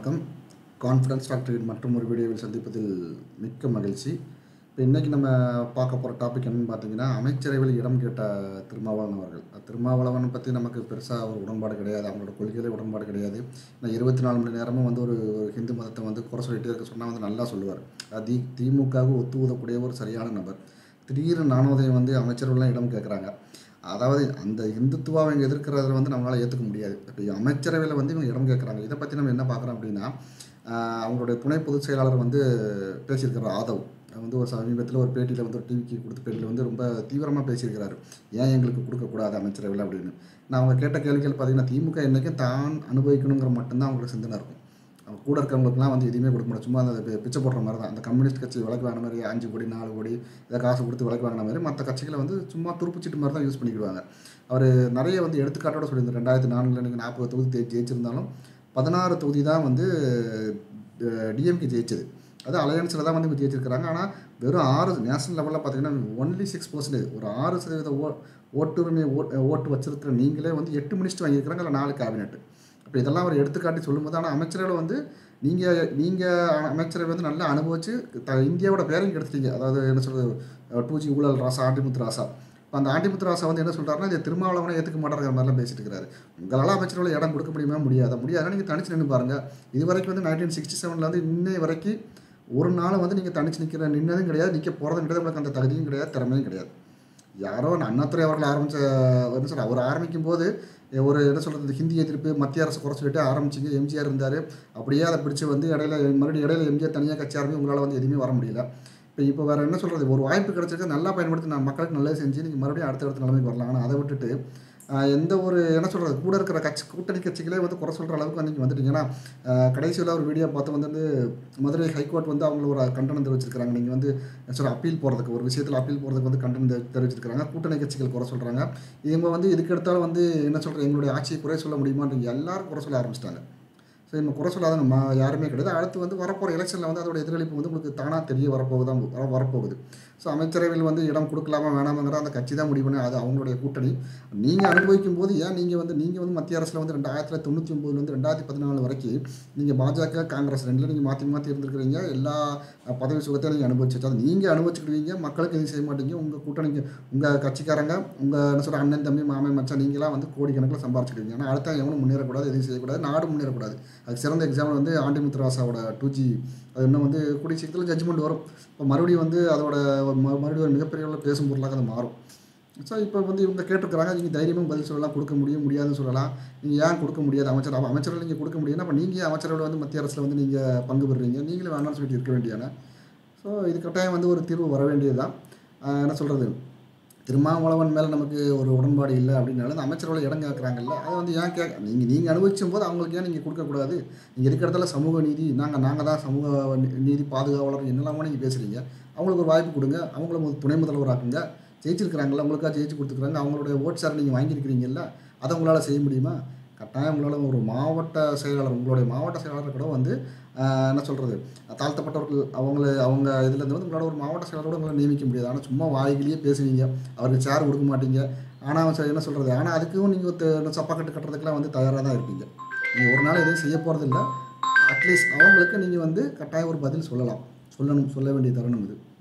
வணக்கம் கான்ஃபிடன்ஸ் ஃபேக்டரியின் மற்றும் ஒரு வீடியோவில் சந்திப்பதில் மிக்க மகிழ்ச்சி இப்போ இன்றைக்கி நம்ம பார்க்க போகிற டாபிக் என்னன்னு பார்த்தீங்கன்னா அமைச்சரவையில் இடம் கேட்ட திருமாவளவன் அவர்கள் திருமாவளவன் பற்றி நமக்கு பெருசாக ஒரு உடன்பாடு கிடையாது அவங்களோட கொள்கையிலே உடன்பாடு கிடையாது நான் இருபத்தி நாலு மணி நேரமும் வந்து ஒரு ஒரு ஹிந்து மதத்தை வந்து குறை சொல்லிகிட்டே இருக்க சொன்னால் வந்து நல்லா சொல்லுவார் அது திமுகவுக்கு ஒத்து ஊதக்கூடிய ஒரு சரியான நபர் திடீர்னு நானோதயம் வந்து அமைச்சர்கள்லாம் இடம் கேட்குறாங்க அதாவது அந்த இந்துத்துவா அவங்க எதிர்க்கிறத வந்து நம்மளால் ஏற்றுக்க முடியாது இப்போ அமைச்சரவையில் வந்து இவங்க இடம் கேட்குறாங்க இதை பற்றி நம்ம என்ன பார்க்குறோம் அப்படின்னா ஆஹ் அவங்களுடைய துணை பொதுச் செயலாளர் வந்து பேசியிருக்கிறார் ஆதவ் வந்து ஒரு சமீபத்தில் ஒரு பேட்டியில் வந்து ஒரு டிவிக்கு கொடுத்த பேட்டியில் வந்து ரொம்ப தீவிரமாக பேசியிருக்கிறாரு ஏன் எங்களுக்கு கொடுக்கக்கூடாது அமைச்சரவையில் அப்படின்னு நான் அவங்க கேட்ட கேள்விகள் பார்த்தீங்கன்னா திமுக என்றைக்கும் தான் அனுபவிக்கணுங்கிற மட்டும்தான் அவங்களுக்கு சிந்தனை இருக்கும் அவங்க கூட இருக்கிறவங்களுக்குலாம் வந்து எதுவுமே கொடுக்க முடியாது சும்மா அந்த பி- பிச்சை போடுற மாதிரி தான் அந்த கம்யூனிஸ்ட் கட்சி விலக்கு வாங்கின மாதிரி அஞ்சு கோடி நாலு கோடி இதை காசு கொடுத்து விலக்கு வாங்கின மாதிரி மற்ற கட்சிகளை வந்து சும்மா துருப்புச்சீட்டு மாதிரி தான் யூஸ் பண்ணிக்கிடுவாங்க அவர் நிறைய வந்து எடுத்துக்காட்டோட சொல்லியிருந்தார் ரெண்டாயிரத்தி நான்கில் நீங்கள் நாற்பது தொகுதி ஜெயி- ஜெயிச்சிருந்தாலும் பதினாறு தொகுதி தான் வந்து டிஎம்கே ஜெயிச்சது அது அலையன்ஸில் தான் வந்து இவங்க ஜெயிச்சிருக்கிறாங்க ஆனால் வெறும் ஆறு நேஷனல் லெவலில் பார்த்தீங்கன்னா ஒன்லி சிக்ஸ் பர்சன்டேஜ் ஒரு ஆறு சதவீத ஓ ஓட்டுரிமை ஓட்டு ஓட்டு வச்சிருக்கிற நீங்களே வந்து எட்டு மினிஸ்டர் வாங்கியிருக்கிறாங்க இல்லை நாலு கேபினெட் அப்போ இதெல்லாம் அவர் எடுத்துக்காட்டி சொல்லும்போது ஆனால் அமைச்சரவையில் வந்து நீங்கள் நீங்கள் அமைச்சரவை வந்து நல்லா அனுபவிச்சு த இந்தியாவோட பேரையும் எடுத்துட்டீங்க அதாவது என்ன சொல்கிறது டூ ஜி ஊழல் ராசா ஆண்டிமுத்து ராசா இப்போ அந்த ஆண்டிமுத்து ராசா வந்து என்ன சொல்கிறாருன்னா இந்த திருமாவளவனை ஏற்றுக்க மாட்டாருங்கிற மாதிரிலாம் பேசிட்டு இருக்கிறாரு உங்களால் அமைச்சரவையில் இடம் கொடுக்க முடியுமா முடியாதா முடியாதுன்னா நீங்கள் தனிச்சு நின்று பாருங்கள் இது வரைக்கும் வந்து நைன்டீன் சிக்ஸ்டி செவனில் வந்து இன்னை வரைக்கும் ஒரு நாள் வந்து நீங்கள் தனிச்சு நிற்கிற நின்னதும் கிடையாது நிற்க போகிறதும் கிடையாது உங்களுக்கு அந்த தகுதியும் கிடையாது திறமையும் கிடையாது யாரோ அண்ணாதுரை அவர்கள் ஆரம்பித்த என்ன சொல்ற அவர் ஆரம்பிக்கும் போது ஒரு என்ன சொல்கிறது ஹிந்தி எதிர்ப்பு மத்திய அரசு குறை சொல்லிட்டு ஆரம்பிச்சிங்க எம்ஜிஆர் இருந்தார் அப்படியே அதை பிடிச்சி வந்து இடையில மறுபடியும் இடையில எம்ஜிஆர் தனியாக கட்சி ஆரம்பி உங்களால் வந்து எதுவுமே வர முடியல இப்போ இப்போ வேறு என்ன சொல்கிறது ஒரு வாய்ப்பு கிடைச்சிருக்கு நல்லா பயன்படுத்தி நான் மக்களுக்கு நல்லது செஞ்சு நீங்கள் மறுபடியும் அடுத்த அடுத்த நிலைமைக்கு வரலாம் ஆனால் அதை விட்டுட்டு ஆஹ், எந்த ஒரு என்ன சொல்கிறது கூட இருக்கிற கட்சி கூட்டணி கட்சிகளே வந்து குறை சொல்கிற அளவுக்கு வந்து நீங்கள் வந்துட்டீங்கன்னா கடைசியில் ஒரு வீடியோ பார்த்து வந்து மதுரை ஹைகோர்ட் வந்து அவங்கள ஒரு கண்டனம் தெரிவிச்சிருக்காங்க நீங்கள் வந்து என்ன சொல்ற அப்பீல் போகிறதுக்கு ஒரு விஷயத்தில் அப்பீல் போகிறதுக்கு வந்து கண்டனம் தெரி- தெரிவிச்சிருக்காங்க கூட்டணி கட்சிகள் குறை சொல்கிறாங்க இவங்க வந்து இதுக்கு எடுத்தாலும் வந்து என்ன சொல்கிறது எங்களுடைய ஆட்சியை குறை சொல்ல முடியுமான்னு எல்லாரும் குறை சொல்ல ஆரம்பிச்சிட்டாங்க ஸோ நம்ம குறை சொல்லாத நம்ம யாருமே கிடையாது அடுத்து வந்து வரப்போகிற எலெக்ஷனில் வந்து அதோட எதிரொலிப்பு வந்து உங்களுக்கு தானாக தெரிய வரப்போகுதான் வர- வரப்போகுது ஸோ அமைச்சரவையில் வந்து இடம் கொடுக்கலாமா வேணாமாங்கிற அந்த கட்சி தான் முடிவு பண்ணி அது அவங்களுடைய கூட்டணி நீங்கள் அனுபவிக்கும் போது ஏன் நீங்கள் வந்து நீங்கள் வந்து மத்திய அரசில் வந்து ரெண்டாயிரத்தி தொள்ளாயிரத்தி தொண்ணூற்றி ஒம்போதுலேருந்து ரெண்டாயிரத்தி பதினாலு வரைக்கும் நீங்கள் பாஜக காங்கிரஸ் ரெண்டில் நீங்கள் மாற்றி மாற்றி இருந்திருக்கிறீங்க எல்லா அஹ், பதவி சுகத்தையும் நீங்கள் அனுபவிச்சு அது நீங்கள் அனுபவிச்சுக்கிடுவீங்க மக்களுக்கு எதுவும் செய்ய மாட்டீங்க உங்கள் கூட்டணிக்கு உங்கள் கட்சிக்காரங்க உங்கள் என்ன சொல்ற அண்ணன் தம்பி மாமன் மச்சான் நீங்களாம் வந்து கோடிக்கணக்கில் சம்பாரிச்சுக்கிடுவீங்க ஆனால் அடுத்த எவனும் முன்னேறக்கூடாது எதுவும் செய்யக்கூடாது நாடு முன்னேறக்கூடாது அதுக்கு சிறந்த எக்ஸாம்பிள் வந்து ஆண்டிமுத்து ராசாவோட டூ ஜி அது இன்னும் வந்து கூடிய சீக்கிரத்தில் ஜட்ஜ்மெண்ட் வரும் இப்போ மறுபடியும் வந்து அதோட ஒரு ம- மறுபடியும் ஒரு மிகப்பெரிய அளவில் பேசும் பொருளாக அது மாறும் ஸோ இப்போ வந்து இவங்க கேட்டிருக்கிறாங்க நீங்கள் தைரியமாக பதில் சொல்லலாம் கொடுக்க முடியும் முடியாதுன்னு சொல்லலாம் நீங்கள் ஏன் கொடுக்க முடியாது அமைச்சர் அப்போ அமைச்சர்கள் நீங்கள் கொடுக்க முடியும்னா அப்போ நீங்கள் அமைச்சரோட வந்து மத்திய அரசில் வந்து நீங்கள் பங்கு பெறுறீங்க நீங்களும் வேணாம்னு சொல்லிட்டு இருக்க வேண்டியான ஸோ இது கட்டாயம் வந்து ஒரு தீர்வு வர வேண்டியது தான் என்ன சொல்கிறது திருமாவளவன் மேலே நமக்கு ஒரு உடன்பாடு இல்லை அப்படின்னாலும் அந்த அமைச்சரோட இடம் கேட்குறாங்கல்ல அதை வந்து ஏன் கேட்க நீங்கள் நீங்கள் அனுபவிச்சும் போது அவங்களுக்கு ஏன் நீங்கள் கொடுக்கக்கூடாது நீங்கள் இருக்கிற இடத்துல சமூக நீதி நாங்கள் நாங்கள் தான் சமூக நீ- நீதி பாதுகாவலர் என்னெல்லாமோ நீங்கள் பேசுகிறீங்க அவங்களுக்கு ஒரு வாய்ப்பு கொடுங்க அவங்கள ஒரு துணை முதல்வராக்குங்க ஜெயிச்சிருக்கிறாங்கல்ல உங்களுக்காக ஜெயிச்சு கொடுத்துருக்காங்க அவங்களுடைய ஓட் சார் நீங்கள் வாங்கியிருக்கிறீங்கல்ல அதை உங்களால் செய்ய முடியுமா கட்டாயம் உங்களால் ஒரு மாவட்ட செயலாளர் உங்களுடைய மாவட்ட செயலாளர் கூட வந்து ஆஹ், என்ன சொல்கிறது தாழ்த்தப்பட்டவர்கள் அவங்கள அவங்க இதுலேருந்து வந்து உங்களோட ஒரு மாவட்ட செயலாளரோட உங்களை நியமிக்க முடியாது ஆனால் சும்மா வாய்கிலேயே பேசுவீங்க அவருக்கு சேர் கொடுக்க மாட்டீங்க ஆனால் அவன் ச- என்ன சொல்கிறது ஆனால் அதுக்கும் நீங்கள் சப்பாக்கட்டு கட்டுறதுக்கெலாம் வந்து தயாராக தான் இருப்பீங்க நீங்கள் ஒரு நாள் எதுவும் செய்ய போகிறதில்ல அட்லீஸ்ட் அவங்களுக்கு நீங்கள் வந்து கட்டாயம் ஒரு பதில் சொல்லலாம் சொல்லணும் சொல்ல வேண்டிய தருணம் இது